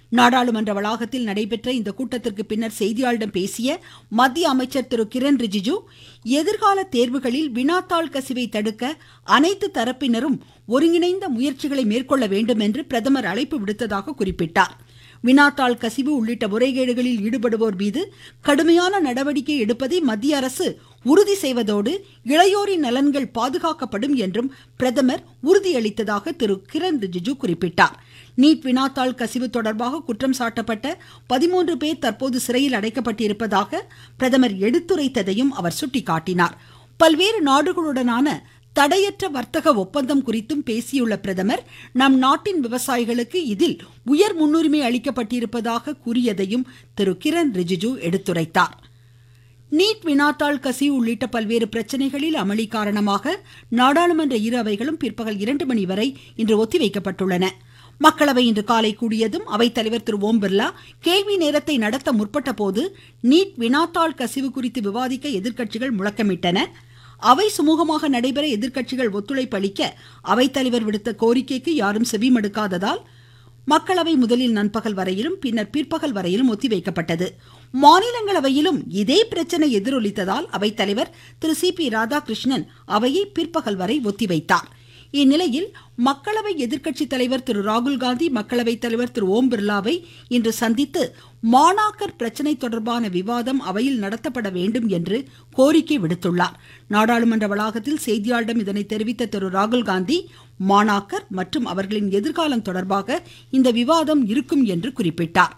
நாடாளுமன்ற வளாகத்தில் நடைபெற்ற இந்த கூட்டத்திற்கு பின்னர் செய்தியாளர்களிடம் பேசிய மத்திய அமைச்சர் திரு கிரண் ரிஜிஜு எதிர்கால தேர்வுகளில் வினாத்தாள் கசிவை தடுக்க அனைத்து தரப்பினரும் ஒருங்கிணைந்த முயற்சிகளை மேற்கொள்ள வேண்டும் என்று பிரதமர் அழைப்பு விடுத்ததாக குறிப்பிட்டார் வினாத்தாள் கசிவு உள்ளிட்ட முறைகேடுகளில் ஈடுபடுவோர் மீது கடுமையான நடவடிக்கை எடுப்பதை மத்திய அரசு உறுதி செய்வதோடு இளையோரின் நலன்கள் பாதுகாக்கப்படும் என்றும் பிரதமர் உறுதியளித்ததாக திரு கிரண் ரிஜிஜு குறிப்பிட்டார் நீட் வினாத்தாள் கசிவு தொடர்பாக குற்றம் சாட்டப்பட்ட பதிமூன்று பேர் தற்போது சிறையில் அடைக்கப்பட்டிருப்பதாக பிரதமர் எடுத்துரைத்ததையும் அவர் சுட்டிக்காட்டினார் பல்வேறு நாடுகளுடனான தடையற்ற வர்த்தக ஒப்பந்தம் குறித்தும் பேசியுள்ள பிரதமர் நம் நாட்டின் விவசாயிகளுக்கு இதில் உயர் முன்னுரிமை அளிக்கப்பட்டிருப்பதாக கூறியதையும் திரு கிரண் ரிஜிஜு எடுத்துரைத்தார் நீட் வினாத்தாள் கசிவு உள்ளிட்ட பல்வேறு பிரச்சனைகளில் அமளி காரணமாக நாடாளுமன்ற இரு அவைகளும் பிற்பகல் இரண்டு மணி வரை இன்று ஒத்திவைக்கப்பட்டுள்ளன மக்களவை இன்று காலை கூடியதும் அவைத்தலைவர் திரு ஓம் பிர்லா கேள்வி நேரத்தை நடத்த முற்பட்ட போது நீட் வினாத்தாள் கசிவு குறித்து விவாதிக்க எதிர்க்கட்சிகள் முழக்கமிட்டன அவை சுமூகமாக நடைபெற எதிர்க்கட்சிகள் ஒத்துழைப்பு அளிக்க அவைத்தலைவர் விடுத்த கோரிக்கைக்கு யாரும் செவிமடுக்காததால் மக்களவை முதலில் நண்பகல் வரையிலும் பின்னர் பிற்பகல் வரையிலும் ஒத்திவைக்கப்பட்டது மாநிலங்களவையிலும் இதே பிரச்சனை எதிரொலித்ததால் அவைத்தலைவர் திரு சி பி ராதாகிருஷ்ணன் அவையை பிற்பகல் வரை ஒத்திவைத்தார் இந்நிலையில் மக்களவை எதிர்க்கட்சி தலைவர் திரு ராகுல்காந்தி மக்களவை தலைவர் திரு ஓம் பிர்லாவை இன்று சந்தித்து மாணாக்கர் பிரச்சினை தொடர்பான விவாதம் அவையில் நடத்தப்பட வேண்டும் என்று கோரிக்கை விடுத்துள்ளார் நாடாளுமன்ற வளாகத்தில் செய்தியாளரிடம் இதனை தெரிவித்த திரு ராகுல்காந்தி மாணாக்கர் மற்றும் அவர்களின் எதிர்காலம் தொடர்பாக இந்த விவாதம் இருக்கும் என்று குறிப்பிட்டார்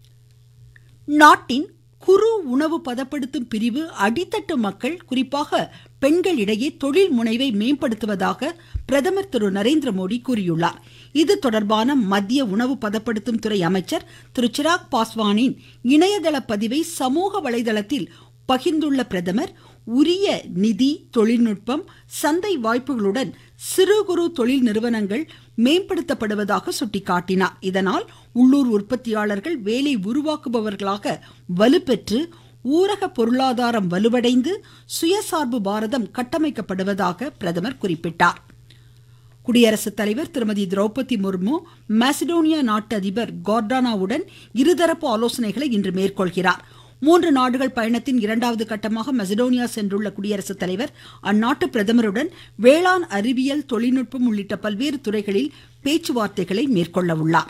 நாட்டின் குறு உணவு பதப்படுத்தும் பிரிவு அடித்தட்டு மக்கள் குறிப்பாக பெண்களிடையே தொழில் முனைவை மேம்படுத்துவதாக பிரதமர் திரு நரேந்திர மோடி கூறியுள்ளார் இது தொடர்பான மத்திய உணவு பதப்படுத்தும் துறை அமைச்சர் திரு சிராக் பாஸ்வானின் இணையதள பதிவை சமூக வலைதளத்தில் பகிர்ந்துள்ள பிரதமர் உரிய நிதி தொழில்நுட்பம் சந்தை வாய்ப்புகளுடன் சிறு குறு தொழில் நிறுவனங்கள் மேம்படுத்தப்படுவதாக சுட்டிக்காட்டினார் இதனால் உள்ளூர் உற்பத்தியாளர்கள் வேலை உருவாக்குபவர்களாக வலுப்பெற்று ஊரக பொருளாதாரம் வலுவடைந்து சுயசார்பு பாரதம் கட்டமைக்கப்படுவதாக பிரதமர் குறிப்பிட்டார் குடியரசுத் தலைவர் திருமதி திரௌபதி முர்மு மாசிடோனியா நாட்டு அதிபர் கார்டானாவுடன் இருதரப்பு ஆலோசனைகளை இன்று மேற்கொள்கிறார் மூன்று நாடுகள் பயணத்தின் இரண்டாவது கட்டமாக மெசடோனியா சென்றுள்ள குடியரசுத் தலைவர் அந்நாட்டு பிரதமருடன் வேளாண் அறிவியல் தொழில்நுட்பம் உள்ளிட்ட பல்வேறு துறைகளில் பேச்சுவார்த்தைகளை மேற்கொள்ள உள்ளார்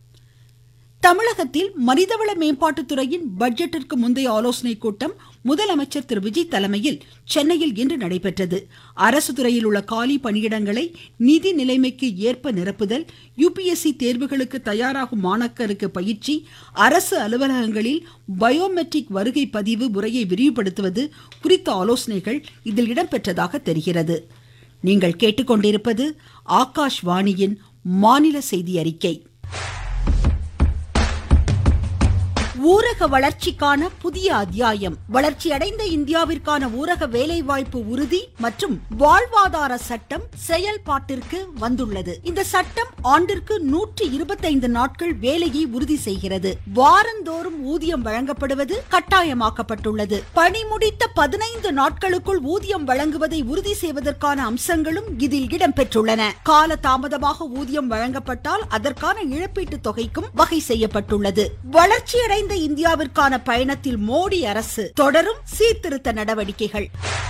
தமிழகத்தில் மனிதவள மேம்பாட்டுத்துறையின் பட்ஜெட்டிற்கு முந்தைய ஆலோசனைக் கூட்டம் முதலமைச்சர் திரு விஜய் தலைமையில் சென்னையில் இன்று நடைபெற்றது அரசு துறையில் உள்ள காலி பணியிடங்களை நிதி நிலைமைக்கு ஏற்ப நிரப்புதல் யுபிஎஸ்சி தேர்வுகளுக்கு தயாராகும் மாணாக்கருக்கு பயிற்சி அரசு அலுவலகங்களில் பயோமெட்ரிக் வருகை பதிவு முறையை விரிவுபடுத்துவது குறித்த ஆலோசனைகள் இதில் இடம்பெற்றதாக தெரிகிறது நீங்கள் கேட்டுக்கொண்டிருப்பது ஆகாஷ்வாணியின் மாநில செய்தி அறிக்கை ஊரக வளர்ச்சிக்கான புதிய அத்தியாயம் வளர்ச்சியடைந்த இந்தியாவிற்கான ஊரக வேலைவாய்ப்பு உறுதி மற்றும் வாழ்வாதார சட்டம் செயல்பாட்டிற்கு வந்துள்ளது இந்த சட்டம் ஆண்டிற்கு நூற்றி இருபத்தைந்து நாட்கள் வேலையை உறுதி செய்கிறது வாரந்தோறும் ஊதியம் வழங்கப்படுவது கட்டாயமாக்கப்பட்டுள்ளது பணி முடித்த பதினைந்து நாட்களுக்குள் ஊதியம் வழங்குவதை உறுதி செய்வதற்கான அம்சங்களும் இதில் இடம்பெற்றுள்ளன கால தாமதமாக ஊதியம் வழங்கப்பட்டால் அதற்கான இழப்பீட்டு தொகைக்கும் வகை செய்யப்பட்டுள்ளது வளர்ச்சியடைந்த இந்தியாவிற்கான பயணத்தில் மோடி அரசு தொடரும் சீர்திருத்த நடவடிக்கைகள்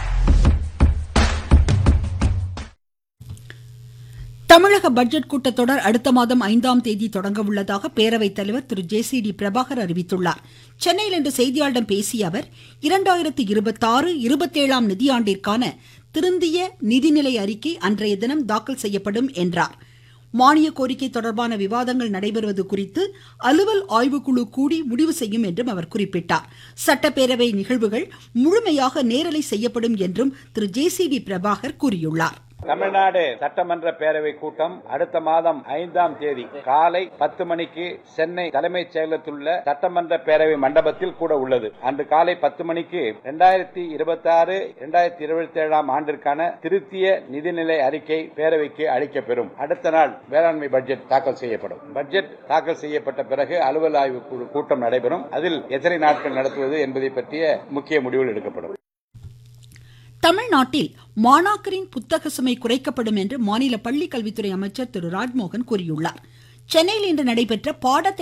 தமிழக பட்ஜெட் கூட்டத்தொடர் அடுத்த மாதம் ஐந்தாம் தேதி தொடங்க உள்ளதாக பேரவைத் தலைவர் திரு ஜே சி டி பிரபாகர் அறிவித்துள்ளார் சென்னையில் இன்று செய்தியாளர்களிடம் பேசிய அவர் இரண்டாயிரத்தி இருபத்தாறு இருபத்தேழாம் நிதியாண்டிற்கான திருந்திய நிதிநிலை அறிக்கை அன்றைய தினம் தாக்கல் செய்யப்படும் என்றார் மானிய கோரிக்கை தொடர்பான விவாதங்கள் நடைபெறுவது குறித்து அலுவல் ஆய்வுக்குழு கூடி முடிவு செய்யும் என்றும் அவர் குறிப்பிட்டார் சட்டப்பேரவை நிகழ்வுகள் முழுமையாக நேரலை செய்யப்படும் என்றும் திரு ஜே சி டி பிரபாகர் கூறியுள்ளார் தமிழ்நாடு சட்டமன்ற பேரவை கூட்டம் அடுத்த மாதம் ஐந்தாம் தேதி காலை பத்து மணிக்கு சென்னை தலைமைச் செயலகத்தில் உள்ள சட்டமன்ற பேரவை மண்டபத்தில் கூட உள்ளது அன்று காலை பத்து மணிக்கு இரண்டாயிரத்தி இருபத்தி ஆறு இரண்டாயிரத்தி இருபத்தி ஏழாம் ஆண்டிற்கான திருத்திய நிதிநிலை அறிக்கை பேரவைக்கு அளிக்கப்பெறும் அடுத்த நாள் வேளாண்மை பட்ஜெட் தாக்கல் செய்யப்படும் பட்ஜெட் தாக்கல் செய்யப்பட்ட பிறகு அலுவல் ஆய்வு குழு கூட்டம் நடைபெறும் அதில் எத்தனை நாட்கள் நடத்துவது என்பதை பற்றிய முக்கிய முடிவுகள் எடுக்கப்படும் தமிழ்நாட்டில் மாணாக்கரின் புத்தக சுமை குறைக்கப்படும் என்று மாநில பள்ளிக்கல்வித்துறை அமைச்சர் திரு ராஜ்மோகன் கூறியுள்ளார் சென்னையில் இன்று நடைபெற்ற பாடத்திட்ட